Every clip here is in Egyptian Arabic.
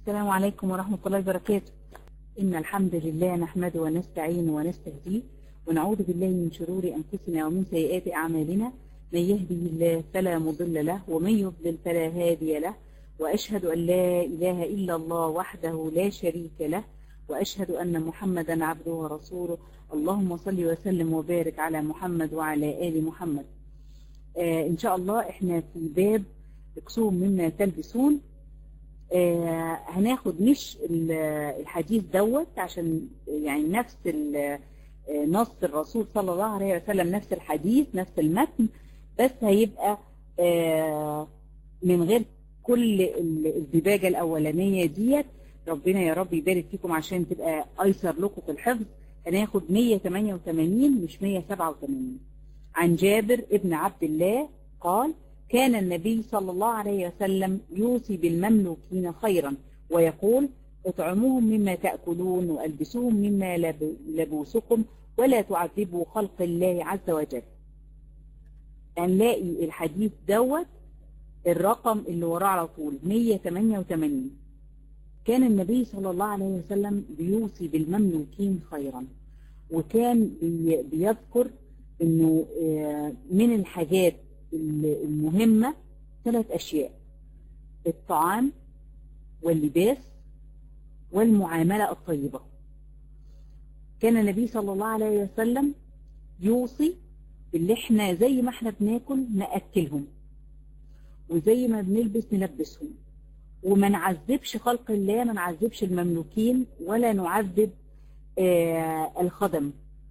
السلام عليكم ورحمة الله وبركاته إن الحمد لله نحمده ونستعين ونستهديه ونعوذ بالله من شرور أنفسنا ومن سيئات أعمالنا من يهدي الله فلا مضل له ومن يضلل فلا هادي له وأشهد أن لا إله إلا الله وحده لا شريك له وأشهد أن محمدا عبده ورسوله اللهم صل وسلم وبارك على محمد وعلى آل محمد آه إن شاء الله إحنا في باب اكسوهم مما تلبسون آه هناخد مش الحديث دوت عشان يعني نفس نص الرسول صلى الله عليه وسلم نفس الحديث نفس المتن بس هيبقى آه من غير كل الدباجة الأولانية ديت ربنا يا رب يبارك فيكم عشان تبقى أيسر لكم في الحفظ هناخد 188 مش 187 عن جابر ابن عبد الله قال كان النبي صلى الله عليه وسلم يوصي بالمملوكين خيرا ويقول اطعموهم مما تأكلون وألبسوهم مما لبوسكم ولا تعذبوا خلق الله عز وجل هنلاقي الحديث دوت الرقم اللي وراه على طول 188 كان النبي صلى الله عليه وسلم بيوصي بالمملوكين خيرا وكان بيذكر انه من الحاجات المهمة ثلاث اشياء الطعام واللباس والمعاملة الطيبة كان النبي صلى الله عليه وسلم يوصي باللي احنا زي ما احنا بناكل نأكلهم وزي ما بنلبس نلبسهم وما نعذبش خلق الله ما نعذبش المملوكين ولا نعذب آه الخدم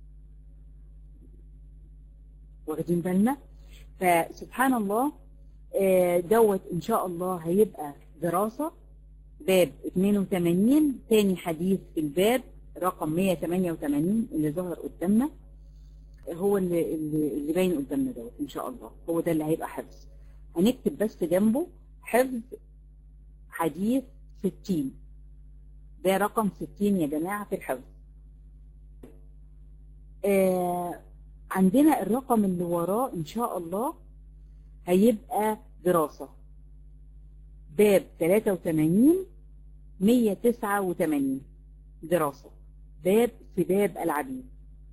واخدين بالنا فسبحان الله آه دوت ان شاء الله هيبقى دراسة باب 82 تاني حديث في الباب رقم 188 اللي ظهر قدامنا هو اللي, اللي باين قدامنا دوت ان شاء الله هو ده اللي هيبقى حفظ هنكتب بس جنبه حفظ حديث 60 ده رقم 60 يا جماعة في الحفظ آه عندنا الرقم اللي وراه ان شاء الله هيبقى دراسة باب 83 189 دراسة باب سباب العبيد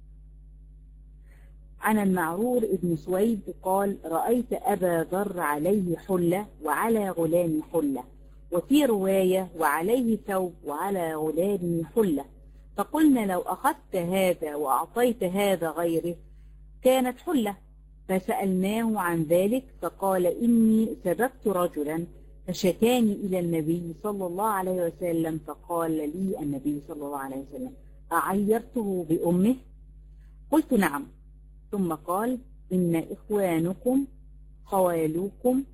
عن المعرور ابن سويد قال رأيت أبا ذر عليه حلة وعلى غلام حلة وفي رواية وعليه ثوب وعلى غلام حلة فقلنا لو أخذت هذا وأعطيت هذا غيره كانت حلة فسألناه عن ذلك فقال إني سببت رجلا فشكاني إلى النبي صلى الله عليه وسلم فقال لي النبي صلى الله عليه وسلم أعيرته بأمه قلت نعم ثم قال إن إخوانكم خوالوكم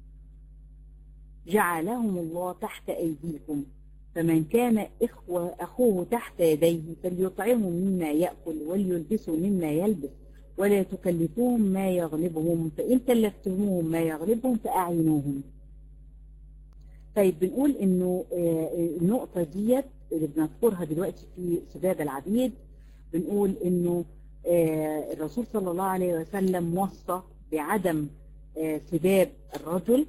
جعلهم الله تحت أيديكم فمن كان إخوة أخوه تحت يديه فليطعموا مما يأكل وليلبسوا مما يلبس ولا تكلفوهم ما يغلبهم فإن كلفتموهم ما يغلبهم فأعينوهم طيب بنقول إنه النقطة ديت اللي بنذكرها دلوقتي في سباب العبيد بنقول إنه الرسول صلى الله عليه وسلم وصى بعدم سباب الرجل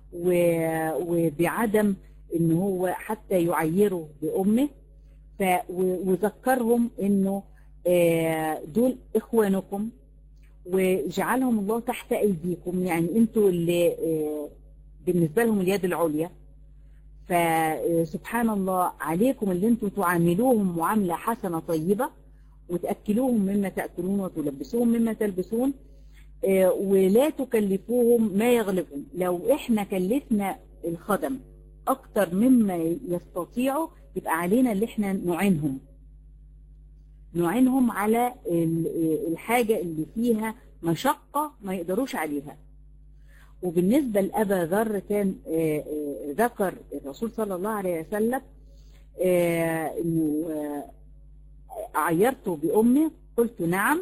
وبعدم ان هو حتى يعيره بامه وذكرهم انه دول اخوانكم وجعلهم الله تحت ايديكم يعني انتوا اللي بالنسبه لهم اليد العليا فسبحان الله عليكم اللي انتوا تعاملوهم معامله حسنه طيبه وتأكلوهم مما تأكلون وتلبسوهم مما تلبسون ولا تكلفوهم ما يغلبهم لو احنا كلفنا الخدم اكتر مما يستطيعوا يبقى علينا اللي احنا نعينهم نعينهم على الحاجة اللي فيها مشقة ما يقدروش عليها وبالنسبة لأبا ذر كان ذكر الرسول صلى الله عليه وسلم انه عيرته بأمه قلت نعم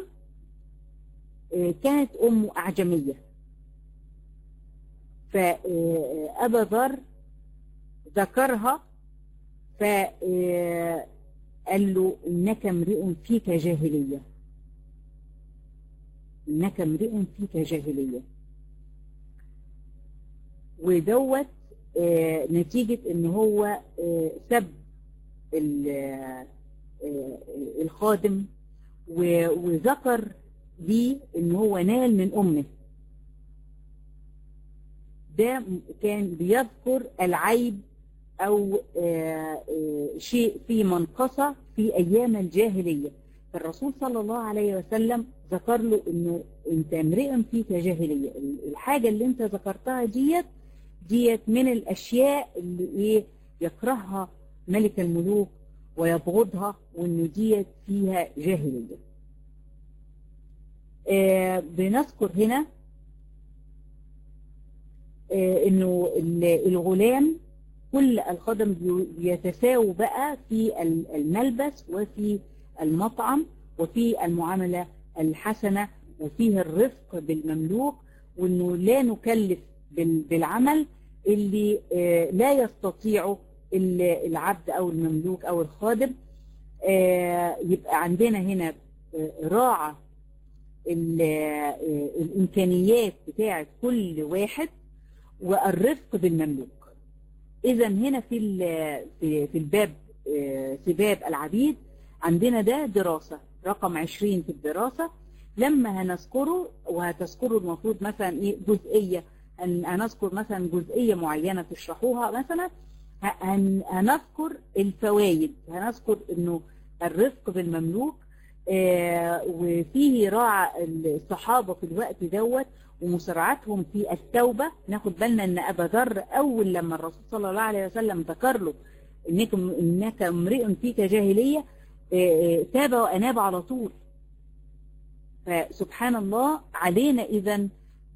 كانت أمه أعجمية فأبا ذر ذكرها فقال له إنك امرئ فيك جاهلية إنك امرئ فيك جاهلية ودوت آه، نتيجة ان هو آه، سب ال- آه، الخادم و- وذكر ليه ان هو نال من امه ده كان بيذكر العيب او آه، آه، شيء في منقصة في ايام الجاهلية فالرسول صلى الله عليه وسلم ذكر له انه انت امرئ فيك جاهلية الحاجة اللي انت ذكرتها ديت ديت من الاشياء اللي ايه يكرهها ملك الملوك ويبغضها وانه ديت فيها جاهلية آه بنذكر هنا آه انه ال- الغلام كل الخدم بي- بيتساووا بقى في ال- الملبس وفي المطعم وفي المعاملة الحسنة وفيه الرفق بالمملوك وانه لا نكلف بال- بالعمل اللي آه، لا يستطيعه ال- العبد او المملوك او الخادم آه، يبقى عندنا هنا آه، راعى ال- آه، الامكانيات بتاعه كل واحد والرفق بالمملوك اذا هنا في ال- في في الباب آه، سباب العبيد عندنا ده دراسة رقم 20 في الدراسة لما هنذكره وهتذكروا المفروض مثلا ايه جزئية هن- هنذكر مثلا جزئية معينة تشرحوها مثلا ه- هن- هنذكر الفوائد هنذكر انه الرفق بالمملوك آه، وفيه راعى الصحابة في الوقت دوت ومسارعتهم في التوبة ناخد بالنا ان ابا ذر اول لما الرسول صلى الله عليه وسلم ذكر له انك انك امرئ فيك جاهلية آه، آه، تاب واناب على طول فسبحان الله علينا اذا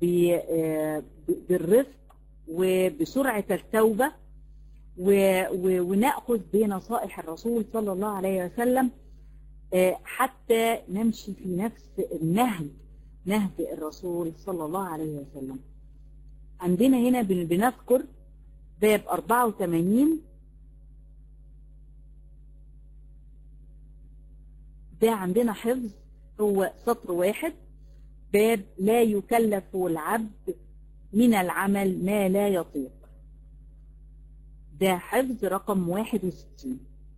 بالرفق وبسرعة التوبة و- و- ونأخذ بنصائح الرسول صلى الله عليه وسلم آه، حتى نمشي في نفس النهج نهج الرسول صلى الله عليه وسلم عندنا هنا بن- بنذكر باب 84 ده عندنا حفظ هو سطر واحد باب لا يكلف العبد من العمل ما لا يطيق ده حفظ رقم 61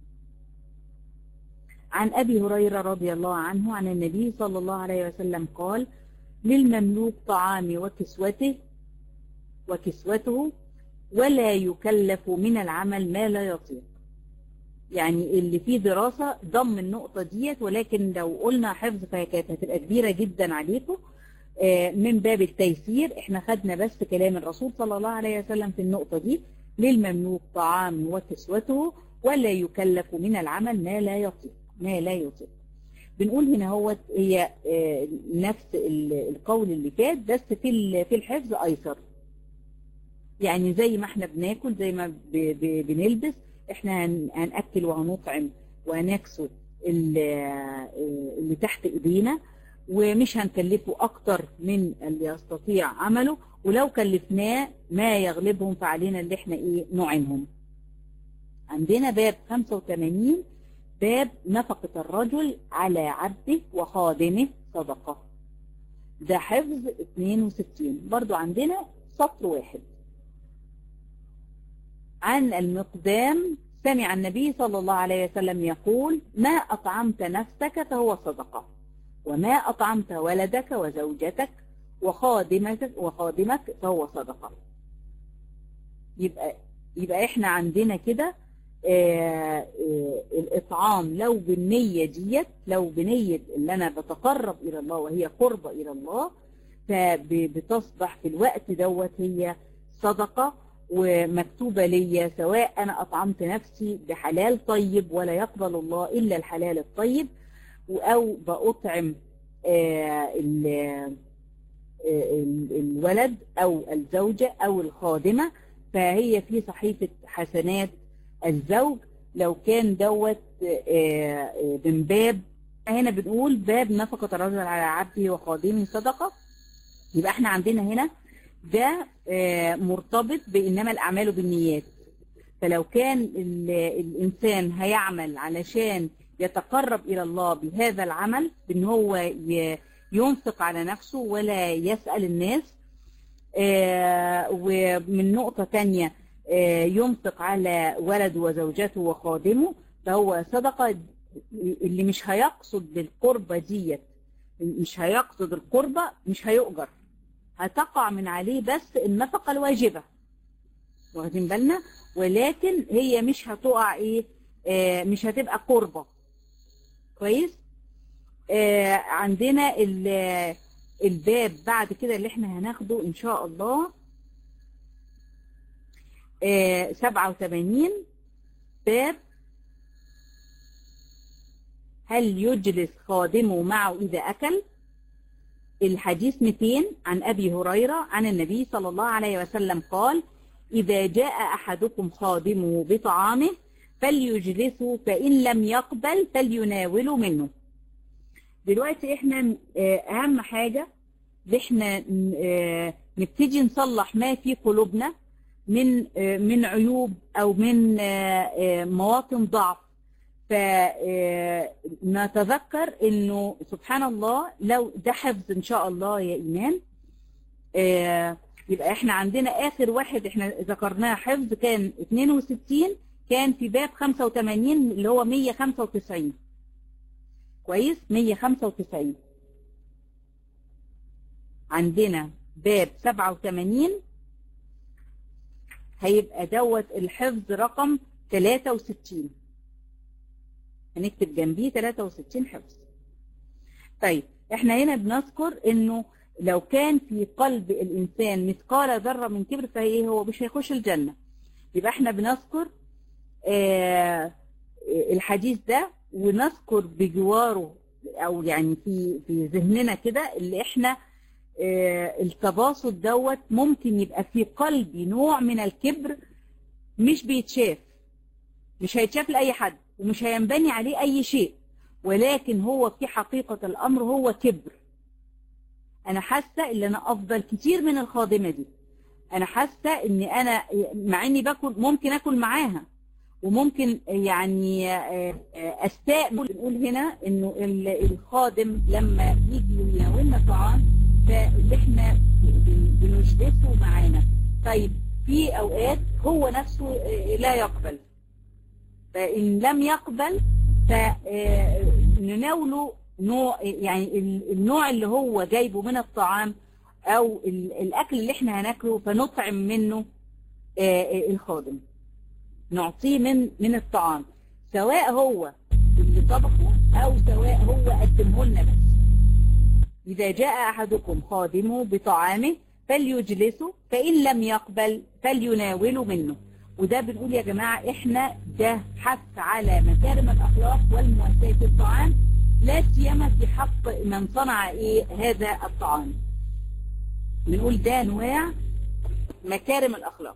عن أبي هريرة رضي الله عنه عن النبي صلى الله عليه وسلم قال للمملوك طعام وكسوته وكسوته ولا يكلف من العمل ما لا يطيق يعني اللي فيه دراسة ضم النقطة ديت ولكن لو قلنا حفظ فهي كانت هتبقى كبيرة جدا عليكم آه، من باب التيسير احنا خدنا بس كلام الرسول صلى الله عليه وسلم في النقطة دي للمملوك طعام وكسوته ولا يكلف من العمل ما لا يطيق ما لا يطيق بنقول هنا هو هي آه، نفس ال- القول اللي فات بس في ال- في الحفظ ايسر يعني زي ما احنا بناكل زي ما ب- ب- بنلبس احنا هن- هنأكل وهنطعم وهنكسو ال- آه، اللي تحت ايدينا ومش هنكلفه اكتر من اللي يستطيع عمله ولو كلفناه ما يغلبهم فعلينا اللي احنا ايه نعينهم عندنا باب 85 باب نفقة الرجل على عبده وخادمه صدقة ده حفظ 62 برضو عندنا سطر واحد عن المقدام سمع النبي صلى الله عليه وسلم يقول ما أطعمت نفسك فهو صدقة وما أطعمت ولدك وزوجتك وخادمك وخادمك فهو صدقة يبقى يبقى احنا عندنا كده آه، آه، الإطعام لو بالنية ديت لو بنية اللي أنا بتقرب إلى الله وهي قربة إلى الله فبتصبح في الوقت دوت هي صدقة ومكتوبة ليا سواء أنا أطعمت نفسي بحلال طيب ولا يقبل الله إلا الحلال الطيب أو بأطعم آه، ال- آه، ال- الولد أو الزوجة أو الخادمة فهي في صحيفة حسنات الزوج لو كان دوت آه، آه، من باب هنا بنقول باب نفقة الرجل على عبده وخادمه صدقة يبقى احنا عندنا هنا ده آه، مرتبط بإنما الأعمال بالنيات فلو كان ال- الإنسان هيعمل علشان يتقرب إلى الله بهذا العمل بأن هو ي- ينفق على نفسه ولا يسأل الناس آه، ومن نقطة تانية آه، ينفق على ولده وزوجته وخادمه فهو صدقة اللي مش هيقصد بالقربة ديت مش هيقصد القربة مش هيؤجر هتقع من عليه بس النفقة الواجبة واخدين بالنا ولكن هي مش هتقع ايه آه مش هتبقى قربة كويس آه عندنا الباب بعد كده اللي احنا هناخده ان شاء الله آه 87 باب هل يجلس خادمه معه إذا أكل الحديث 200 عن أبي هريرة عن النبي صلى الله عليه وسلم قال إذا جاء أحدكم خادمه بطعامه فليجلسه فإن لم يقبل فليناوله منه دلوقتي احنا أهم حاجة احنا نبتدي نصلح ما في قلوبنا من من عيوب أو من مواطن ضعف فنتذكر انه سبحان الله لو ده حفظ ان شاء الله يا ايمان يبقى احنا عندنا اخر واحد احنا ذكرناه حفظ كان 62 كان في باب 85 اللي هو 195 كويس 195 عندنا باب 87 هيبقى دوت الحفظ رقم 63 هنكتب جنبيه 63 حفظ طيب احنا هنا بنذكر انه لو كان في قلب الانسان مثقال ذره من كبر فايه هو مش هيخش الجنه يبقى احنا بنذكر آه الحديث ده ونذكر بجواره او يعني في في ذهننا كده اللي احنا آه التباسط دوت ممكن يبقى في قلبي نوع من الكبر مش بيتشاف مش هيتشاف لاي حد ومش هينبني عليه أي شيء ولكن هو في حقيقة الأمر هو كبر أنا حاسة إن أنا أفضل كتير من الخادمة دي أنا حاسة إن أنا مع إني باكل ممكن أكل معاها وممكن يعني أستاء بنقول هنا إنه الخادم لما يجي يناولنا طعام فاللي إحنا بنجلسه معانا طيب في أوقات هو نفسه لا يقبل فإن لم يقبل فنناوله نوع يعني النوع اللي هو جايبه من الطعام أو الأكل اللي احنا هناكله فنطعم منه الخادم نعطيه من من الطعام سواء هو اللي طبخه أو سواء هو قدمه لنا بس إذا جاء أحدكم خادمه بطعامه فليجلسه فإن لم يقبل فليناوله منه وده بنقول يا جماعة احنا ده حث على مكارم الأخلاق والمواساة في الطعام لا سيما في حق من صنع ايه هذا الطعام بنقول ده انواع مكارم الأخلاق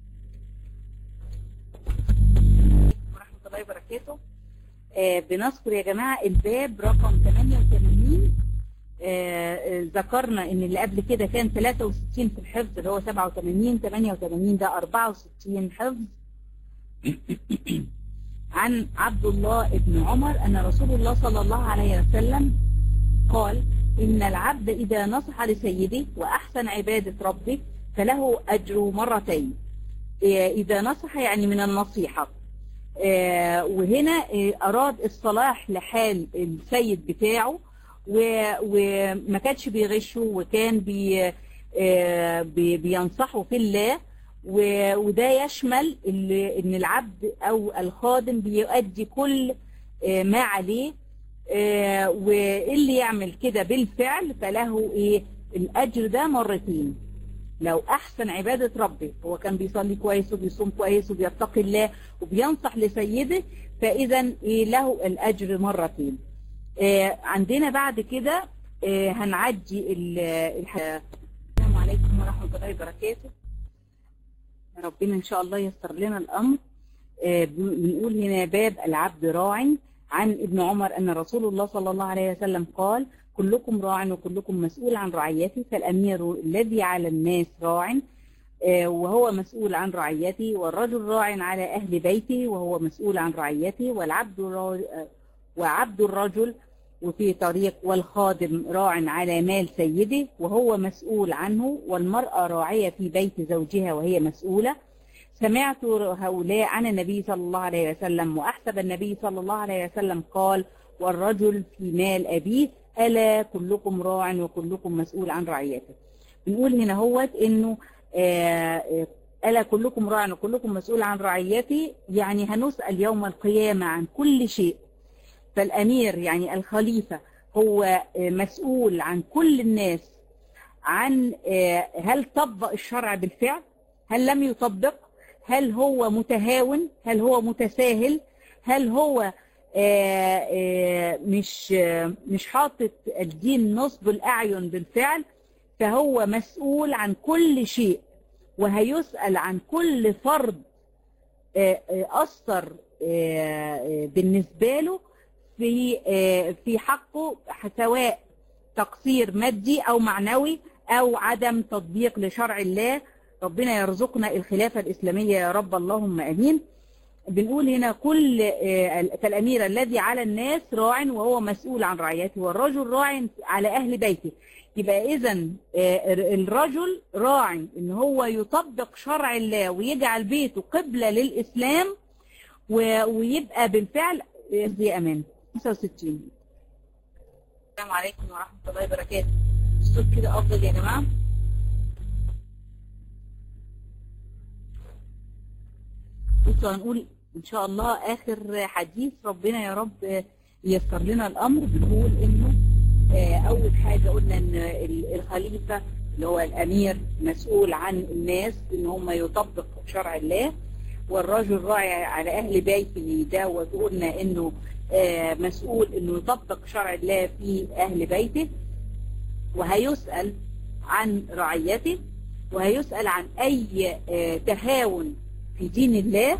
ورحمة الله وبركاته آه بنذكر يا جماعة الباب رقم 88 آه ذكرنا ان اللي قبل كده كان 63 في الحفظ اللي هو 87 88 ده 64 حفظ عن عبد الله بن عمر ان رسول الله صلى الله عليه وسلم قال ان العبد اذا نصح لسيده واحسن عبادة ربه فله اجر مرتين آه اذا نصح يعني من النصيحة آه وهنا اراد الصلاح لحال السيد بتاعه وما كانش بيغشه وكان بي بي بينصحه في الله وده يشمل ان العبد او الخادم بيؤدي كل ما عليه واللي يعمل كده بالفعل فله ايه الاجر ده مرتين لو احسن عبادة ربه هو كان بيصلي كويس وبيصوم كويس وبيتقي الله وبينصح لسيده فاذا ايه له الاجر مرتين آه عندنا بعد كده آه هنعدي الحياة السلام عليكم ورحمة الله وبركاته ربنا إن شاء الله يسر لنا الأمر آه بنقول هنا باب العبد راع عن ابن عمر أن رسول الله صلى الله عليه وسلم قال كلكم راع وكلكم مسؤول عن رعيته فالأمير الذي على الناس راع وهو مسؤول عن رعيته والرجل راع على أهل بيته وهو مسؤول عن رعيته والعبد وعبد الرجل وفي طريق والخادم راع على مال سيده وهو مسؤول عنه والمرأة راعية في بيت زوجها وهي مسؤولة سمعت هؤلاء عن النبي صلى الله عليه وسلم وأحسب النبي صلى الله عليه وسلم قال والرجل في مال أبيه ألا كلكم راع وكلكم مسؤول عن رعيته بنقول هنا هوت إنه آه، آه، ألا كلكم راع وكلكم مسؤول عن رعيته يعني هنسأل يوم القيامة عن كل شيء فالأمير يعني الخليفة هو آه، مسؤول عن كل الناس عن آه، هل طبق الشرع بالفعل هل لم يطبق هل هو متهاون هل هو متساهل هل هو آه، آه، مش آه، مش حاطط الدين نصب الأعين بالفعل فهو مسؤول عن كل شيء وهيسأل عن كل فرد آه، آه، أثر آه، آه، بالنسبة له في آه، في حقه سواء تقصير مادي أو معنوي أو عدم تطبيق لشرع الله ربنا يرزقنا الخلافة الإسلامية يا رب اللهم أمين بنقول هنا كل آه، فالأمير الذي على الناس راع وهو مسؤول عن رعيته والرجل راع على أهل بيته يبقى إذا الرجل راعي إن هو يطبق شرع الله ويجعل بيته قبلة للإسلام و- ويبقى بالفعل آه، زي أمان 65 السلام عليكم ورحمة الله وبركاته الصوت كده أفضل يا جماعة بصوا هنقول ان شاء الله اخر حديث ربنا يا رب ييسر لنا الامر بنقول انه آه، اول حاجه قلنا ان ال- الخليفه اللي هو الامير مسؤول عن الناس ان هم يطبق شرع الله والرجل راعي على اهل بيته ده وقلنا انه آه، مسؤول انه يطبق شرع الله في اهل بيته وهيسأل عن رعيته وهيسأل عن أي آه، تهاون في دين الله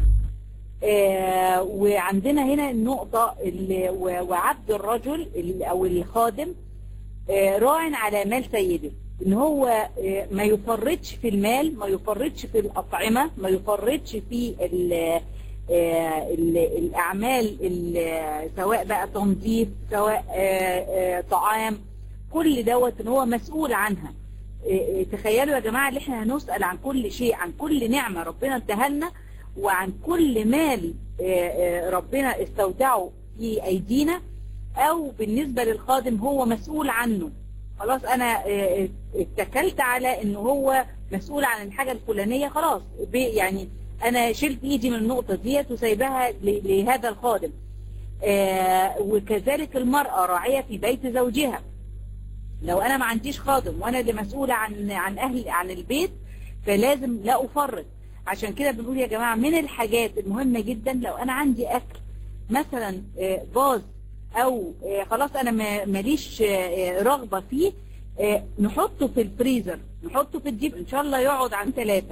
آه، وعندنا هنا النقطة اللي و- وعبد الرجل ال- أو الخادم آه، راع على مال سيده ان هو آه، ما يفرطش في المال ما يفرطش في الأطعمة ما يفرطش في ال آه، ال- الأعمال ال- سواء بقى تنظيف سواء آه، آه، طعام كل دوت ان هو مسؤول عنها آه، آه، تخيلوا يا جماعة ان احنا هنسأل عن كل شيء عن كل نعمة ربنا ادهلنا وعن كل مال آه، آه، ربنا استودعه في ايدينا او بالنسبة للخادم هو مسؤول عنه خلاص انا آه، اتكلت على ان هو مسؤول عن الحاجة الفلانية خلاص ب- يعني انا شلت ايدي من النقطة ديت وسايبها ل- لهذا الخادم آه، وكذلك المرأة راعية في بيت زوجها لو انا ما عنديش خادم وانا اللي مسؤولة عن عن اهل عن البيت فلازم لا افرط عشان كده بنقول يا جماعة من الحاجات المهمة جدا لو انا عندي اكل مثلا آه، باظ او آه، خلاص انا ما- ماليش آه، رغبة فيه آه، نحطه في الفريزر نحطه في الديب ان شاء الله يقعد عن ثلاثة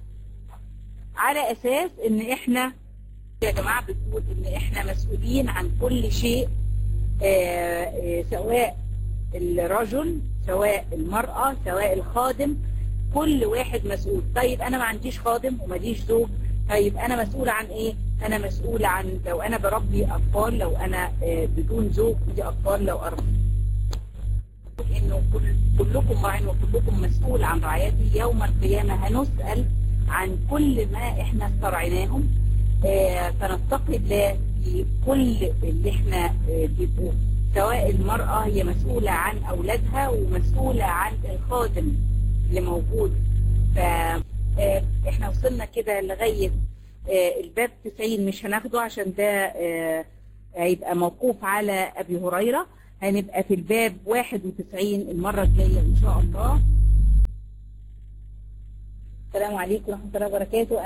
على اساس ان احنا يا جماعة بتقول ان احنا مسؤولين عن كل شيء آه، آه، سواء الرجل سواء المرأة سواء الخادم كل واحد مسؤول طيب انا ما عنديش خادم وماليش زوج طيب انا مسؤولة عن ايه انا مسؤولة عن لو انا بربي اطفال لو انا آه، بدون زوج ودي اطفال لو اربي انه كل كلكم راع وكلكم مسؤول عن رعايته يوم القيامة هنسأل عن كل ما احنا استرعناهم آه، فنتقي الله في كل اللي احنا آه، بيبقوا سواء المرأة هي مسؤولة عن أولادها ومسؤولة عن الخادم اللي موجود فاحنا وصلنا كده لغاية آه، الباب 90 مش هناخده عشان ده آه، هيبقى موقوف على أبي هريرة هنبقى في الباب 91 المرة الجاية إن شاء الله السلام عليكم ورحمة الله وبركاته